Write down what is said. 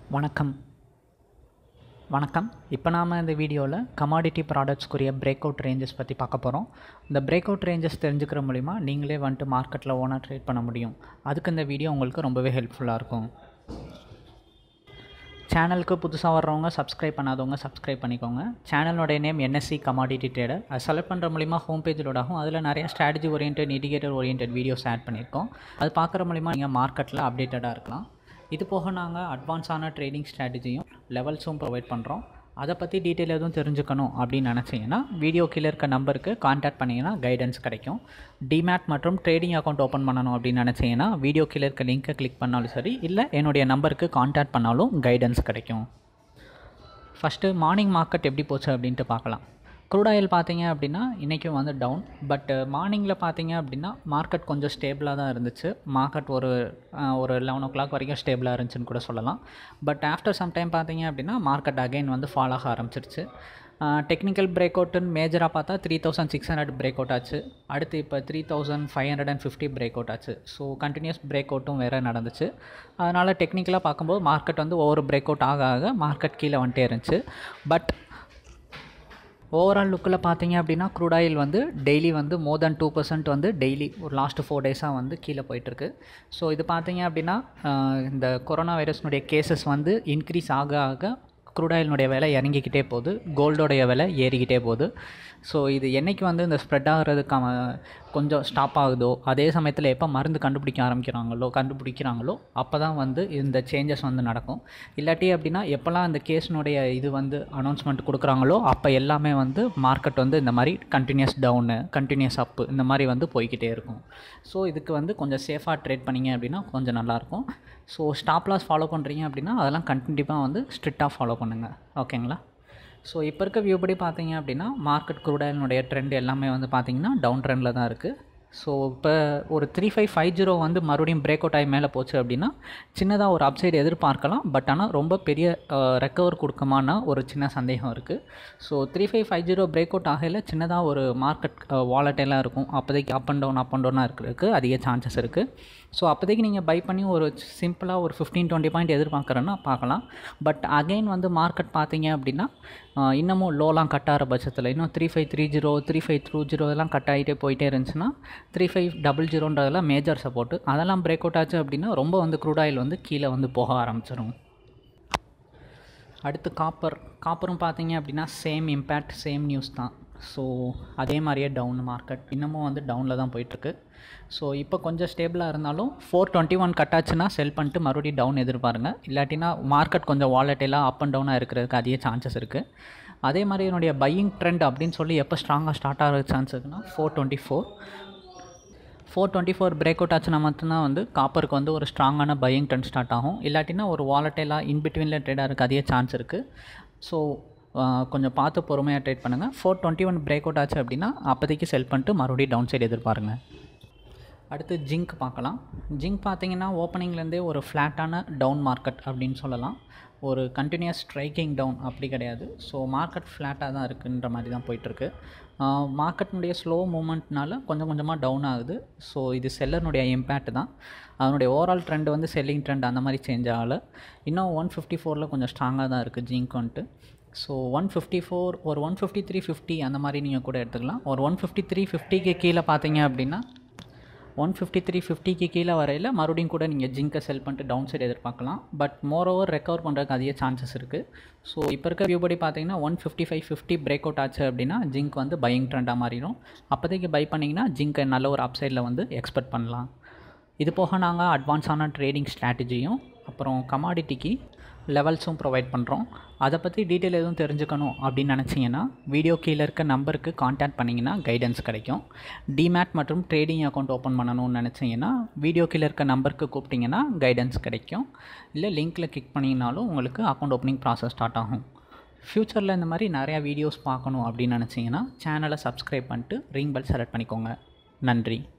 வணக்கம் வணக்கம் இப்போ நாம் இந்த வீடியோவில் கமாடிட்டி ப்ராடக்ட்ஸ்க்குரிய பிரேக் அவுட் ரேஞ்சஸ் பற்றி பார்க்க போகிறோம் இந்த பிரேக் அவுட் ரேஞ்சஸ் தெரிஞ்சுக்கிற மூலிமா நீங்களே வந்துட்டு மார்க்கெட்டில் ஓனாக ட்ரேட் பண்ண முடியும் அதுக்கு இந்த வீடியோ உங்களுக்கு ரொம்பவே ஹெல்ப்ஃபுல்லாக இருக்கும் சேனலுக்கு புதுசாக வர்றவங்க சப்ஸ்கிரைப் பண்ணாதவங்க சப்ஸ்கிரைப் பண்ணிக்கோங்க சேனலோடைய நேம் என்எஸ்சி கமாடிட்டி ட்ரேடர் அது செலக்ட் பண்ணுற மூலிமா ஹோம் பேஜ் லோட் ஆகும் அதில் நிறைய strategy orient indicator orient videos add பண்ணியிருக்கோம் அது பார்க்குற மூலிமா நீங்கள் மார்க்கெட்டில் அப்டேட்டடாக இருக்கலாம் இது போக நாங்கள் அட்வான்ஸான ட்ரேடிங் ஸ்ட்ராட்டஜியும் லெவல்ஸும் ப்ரொவைட் பண்ணுறோம் அதை பற்றி டீட்டெயில் எதுவும் தெரிஞ்சுக்கணும் அப்படின்னு நினச்சிங்கன்னா வீடியோ கீழே இருக்க நம்பருக்கு கான்டாக்ட் பண்ணிங்கன்னா கைடன்ஸ் கிடைக்கும் டிமேட் மற்றும் ட்ரேடிங் அக்கௌண்ட் ஓப்பன் பண்ணணும் அப்படின்னு நினச்சிங்கன்னா வீடியோ கீழே இருக்க லிங்க்கை கிளிக் பண்ணாலும் சரி இல்லை என்னுடைய நம்பருக்கு கான்டாக்ட் பண்ணாலும் கைடன்ஸ் கிடைக்கும் ஃபஸ்ட்டு மார்னிங் மார்க்கெட் எப்படி போச்சு அப்படின்ட்டு பார்க்கலாம் க்ரூட் ஆயில் பார்த்தீங்க அப்படின்னா இன்றைக்கும் வந்து டவுன் பட் மார்னிங்கில் பார்த்தீங்க அப்படின்னா மார்க்கெட் கொஞ்சம் ஸ்டேபிளாக தான் இருந்துச்சு மார்க்கெட் ஒரு அஹ், ஒரு லெவன் ஓ கிளாக் வரைக்கும் ஸ்டேபிளாக இருந்துச்சுன்னு கூட சொல்லலாம் பட் ஆஃப்டர் சம் டைம் பார்த்தீங்க அப்படின்னா மார்க்கெட் அகைன் வந்து ஃபால் ஆக ஆரம்பிச்சிருச்சு டெக்னிக்கல் பிரேக் அவுட்டுன்னு மேஜராக பார்த்தா three thousand six hundred break out ஆச்சு அடுத்து இப்போ three thousand five hundred and fifty break out ஆச்சு ஸோ கண்டினியூஸ் பிரேக் அவுட்டும் வேறு நடந்துச்சு அதனால் டெக்னிக்கலாக பார்க்கும்போது மார்க்கெட் வந்து ஒவ்வொரு பிரேக் அவுட் ஆக ஆக மார்க்கெட் கீழே வந்துட்டே இருந்துச்சு பட் ஓவரால் லுக்கில் பார்த்தீங்க அப்படின்னா க்ரூட் ஆயில் வந்து டெய்லி வந்து மோர் தென் டூ பர்சன்ட் வந்து டெய்லி ஒரு லாஸ்ட் ஃபோர் டேஸாக வந்து கீழே போயிட்டுருக்கு ஸோ இது பார்த்தீங்க அப்படின்னா ஆஹ், இந்த கொரோனா வைரஸ்னுடைய கேசஸ் வந்து இன்க்ரீஸ் ஆக ஆக க்ரூட் ஆயிலினுடைய விலை இறங்கிக்கிட்டே போகுது கோல்டோடைய விலை ஏறிக்கிட்டே போகுது ஸோ இது என்னைக்கு வந்து இந்த ஸ்ப்ரெட் ஆகிறதுக்கான கொஞ்சம் ஸ்டாப் ஆகுதோ அதே சமயத்தில் எப்போ மருந்து கண்டுபிடிக்க ஆரம்பிக்கிறாங்களோ கண்டுபிடிக்கிறாங்களோ அப்போ தான் வந்து இந்த சேஞ்சஸ் வந்து நடக்கும் இல்லாட்டி அப்படின்னா எப்போல்லாம் இந்த கேஸினுடைய இது வந்து அனௌன்ஸ்மெண்ட் கொடுக்குறாங்களோ அப்போ எல்லாமே வந்து மார்க்கெட் வந்து இந்த மாதிரி கண்டினியூஸ் டவுனு கண்டினியூஸ் அப்பு இந்த மாதிரி வந்து போய்க்கிட்டே இருக்கும் ஸோ இதுக்கு வந்து கொஞ்சம் சேஃபாக ட்ரேட் பண்ணிங்க அப்படின்னா கொஞ்சம் நல்லாயிருக்கும் ஸோ ஸ்டாப் லாஸ் ஃபாலோ பண்ணுறீங்க அப்படின்னா அதெல்லாம் கண்டிப்பாக வந்து ஸ்ட்ரிக்டாக ஃபாலோ பண்ணுங்கள் ஓகேங்களா ஸோ இப்போ இருக்க வியூ படி பார்த்தீங்க அப்படின்னா மார்க்கெட் குரூடாயினுடைய ட்ரெண்ட் எல்லாமே வந்து பார்த்தீங்கன்னா டவுன் ட்ரெண்டில் தான் இருக்குது ஸோ இப்போ ஒரு த்ரீ ஃபைவ் ஃபைவ் ஜீரோ வந்து மறுபடியும் பிரேக் அவுட் ஆகி மேலே போச்சு அப்படின்னா சின்னதாக ஒரு அப்சைடு எதிர்பார்க்கலாம் பட் ஆனால் ரொம்ப பெரிய ரெக்கவர் கொடுக்குமான ஒரு சின்ன சந்தேகம் இருக்குது so three five five zero break out ஆகையில் சின்னதாக ஒரு மார்க்கெட் வாலட்டைலாக இருக்கும் அப்போதைக்கு up and down up and டவுனாக இருக்கிறதுக்கு அதிக சான்சஸ் இருக்குது ஸோ அப்போதைக்கு நீங்கள் பை பண்ணி ஒரு சிம்பிளாக ஒரு ஃபிஃப்டீன் டுவெண்ட்டி பாயிண்ட் எதிர்பார்க்குறேன்னா பார்க்கலாம் பட் அகைன் வந்து மார்க்கெட் பார்த்தீங்க அப்படின்னா ஆஹ், இன்னமும் லோலாம் கட் ஆகிற பட்சத்தில் இன்னும் three five three zero three five through zero இதெல்லாம் கட் ஆகிட்டே போயிட்டே இருந்துச்சுன்னா த்ரீ ஃபைவ் டபுள் ஜீரோன்றதெல்லாம் மேஜர் சப்போர்ட்டு அதெல்லாம் பிரேக் அவுட் ஆச்சு அப்படின்னா ரொம்ப வந்து க்ரூட் ஆயில் வந்து கீழே வந்து போக ஆரம்பிச்சிடும் அடுத்து காப்பர் காப்பரும் பார்த்தீங்க அப்படின்னா சேம் இம்பேக்ட் சேம் நியூஸ் தான் ஸோ அதே மாதிரியே டவுன் மார்க்கெட் இன்னமும் வந்து டவுனில் தான் போயிட்டுருக்கு ஸோ இப்போ கொஞ்சம் ஸ்டேபிளாக இருந்தாலும் ஃபோர் டுவெண்ட்டி ஒன் கட்டாச்சுன்னா செல் பண்ணிட்டு மறுபடியும் டவுன் எதிர்பாருங்க இல்லாட்டினா மார்க்கெட் கொஞ்சம் வாலட்டைலாக அப் அண்ட் டவுனாக இருக்கிறதுக்கு அதிக சான்சஸ் இருக்குது அதே மாதிரி என்னுடைய பையிங் ட்ரெண்ட் அப்படின்னு சொல்லி எப்போ ஸ்ட்ராங்காக ஸ்டார்ட் ஆகிற சான்ஸ் இருக்குன்னா four twenty four four twenty four break out ஆச்சுன்னா மட்டும்தான் வந்து காப்பருக்கு வந்து ஒரு ஸ்ட்ராங்கான பையிங் ட்ரெண்ட் ஸ்டார்ட் ஆகும் இல்லாட்டினா ஒரு வாலட்டைலாக இன்பிட்வீனில் ட்ரேடாக இருக்க அதிக சான்ஸ் இருக்குது ஸோ கொஞ்சம் பார்த்து பொறுமையாக ட்ரேட் பண்ணுங்கள் four twenty one break out ஆச்சு அப்படின்னா அப்போதைக்கு செல் பண்ணிட்டு மறுபடியும் டவுன் சைடு எதிர்பாருங்க அடுத்து ஜிங்க் பார்க்கலாம் ஜிங்க் பார்த்தீங்கன்னா ஓப்பனிங்லேருந்தே ஒரு ஃப்ளாட்டான டவுன் மார்க்கெட் அப்படின்னு சொல்லலாம் ஒரு கண்டினியூஸ் ஸ்ட்ரைக்கிங் டவுன் அப்படி கிடையாது ஸோ மார்க்கெட் ஃப்ளாட்டாக தான் இருக்குன்ற மாதிரி தான் போயிட்டுருக்கு மார்க்கெட்னுடைய ஸ்லோ மூமெண்ட்னால கொஞ்சம் கொஞ்சமாக டவுன் ஆகுது ஸோ இது செல்லர்னுடைய இம்பேக்ட் தான் அதனுடைய ஓவரால் ட்ரெண்ட் வந்து செல்லிங் ட்ரெண்ட் அந்த மாதிரி சேஞ்ச் ஆகலை இன்னும் ஒன் ஃபிஃப்டி ஃபோரில் கொஞ்சம் ஸ்ட்ராங்காக தான் இருக்குது ஜிங்க் வந்துட்டு ஸோ ஒன் ஃபிஃப்டி ஃபோர் ஒரு ஒன் ஃபிஃப்டி த்ரீ ஃபிஃப்டி அந்த மாதிரி நீங்கள் கூட எடுத்துக்கலாம் ஒரு ஒன் ஃபிஃப்டி த்ரீ ஃபிஃப்டிக்கு கீழே பார்த்தீங்க அப்படின்னா ஒன் ஃபிஃப்டி த்ரீ ஃபிஃப்டிக்கு கீழே வரையில் மறுபடியும் கூட நீங்கள் ஜிங்கை செல் பண்ணிட்டு டவுன் சைடு எதிர்பார்க்கலாம் பட் மோர் ஓவர் ரெக்கவர் பண்ணுறதுக்கு அதிக சான்சஸ் இருக்குது ஸோ இப்போ இருக்க வியூ படி பார்த்தீங்கன்னா one fifty five fifty break out ஆச்சு அப்படின்னா ஜிங்க் வந்து பையிங் ட்ரெண்டாக மாறிடும் அப்போதைக்கு பை பண்ணிங்கன்னா ஜிங்கை நல்ல ஒரு அப்சைடில் வந்து எக்ஸ்பெக்ட் பண்ணலாம் இது போக நாங்கள் அட்வான்ஸான ட்ரேடிங் ஸ்ட்ராட்டஜியும் அப்புறம் கமாடிட்டிக்கு லெவல்ஸும் ப்ரொவைட் பண்ணுறோம் அதை பற்றி டீட்டெயில் எதுவும் தெரிஞ்சுக்கணும் அப்படின்னு நினச்சிங்கன்னா வீடியோ கீழே இருக்க நம்பருக்கு காண்டாக்ட் பண்ணிங்கன்னா கைடன்ஸ் கிடைக்கும் டிமேட் மற்றும் ட்ரேடிங் அக்கௌண்ட் ஓப்பன் பண்ணணும்னு நினச்சிங்கன்னா வீடியோ கீழே இருக்க நம்பருக்கு கூப்பிட்டிங்கன்னா கைடன்ஸ் கிடைக்கும் இல்லை லிங்க்கில் கிளிக் பண்ணிங்கனாலும் உங்களுக்கு அக்கௌண்ட் ஓப்பனிங் ப்ராசஸ் ஸ்டார்ட் ஆகும் ஃப்யூச்சரில் இந்த மாதிரி நிறையா வீடியோஸ் பார்க்கணும் அப்படின்னு நினச்சிங்கன்னா சேனலை சப்ஸ்கிரைப் பண்ணிட்டு ரிங் பெல் செலக்ட் பண்ணிக்கோங்க நன்றி